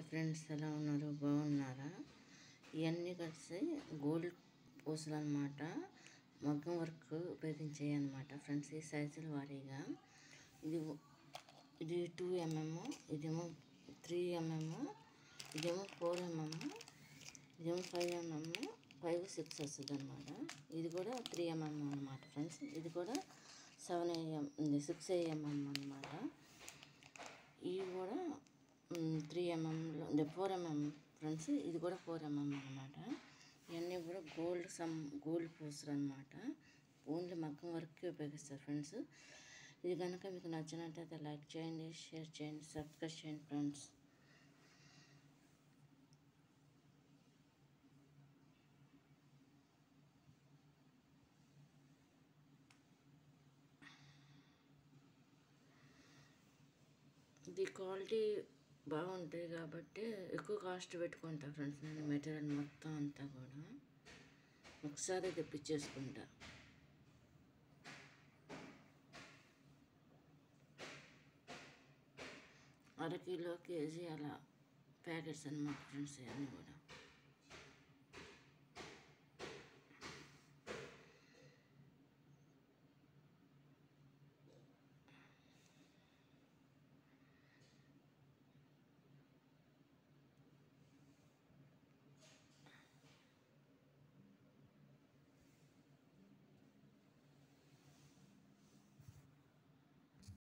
friends ఎలా ఉన్నారు బాగున్నారా ఇవన్నీ కలిసి గోల్డ్ పూసలు అనమాట మగ్గం వర్క్ ఉపయోగించాయి అనమాట ఫ్రెండ్స్ ఈ సైజుల వారీగా ఇది ఇది టూ ఎంఎం ఇదేమో త్రీ ఎంఎం ఇదేమో ఫోర్ ఎంఎం ఇదేమో ఫైవ్ ఎంఎం ఫైవ్ సిక్స్ వస్తుంది అనమాట ఇది కూడా త్రీ ఎంఎం అనమాట ఫ్రెండ్స్ ఇది కూడా సెవెన్ ఏఎం సిక్స్ ఏఎంఎం అనమాట ఇవి కూడా త్రీ ఎంఎంలో ఫోర్ ఎంఎం ఫ్రెండ్స్ ఇది కూడా ఫోర్ ఎంఎం అనమాట ఇవన్నీ కూడా గోల్డ్ సమ్ గోల్డ్ పూసలు అనమాట ఓన్లీ మగ్గం వరకే ఉపయోగిస్తారు ఫ్రెండ్స్ ఇది కనుక మీకు నచ్చినట్టయితే లైక్ చేయండి షేర్ చేయండి సబ్స్క్రైబ్ చేయండి ఫ్రెండ్స్ ఇది క్వాలిటీ బాగుంటాయి కాబట్టి ఎక్కువ కాస్ట్ పెట్టుకుంటా ఫ్రెండ్స్ నేను మెటీరియల్ మొత్తం అంతా కూడా ఒకసారి తెప్పించేసుకుంటా అర కిలో కేజీ అలా ప్యాకెట్స్ అనమాట ఫ్రెండ్స్ ఇవన్నీ కూడా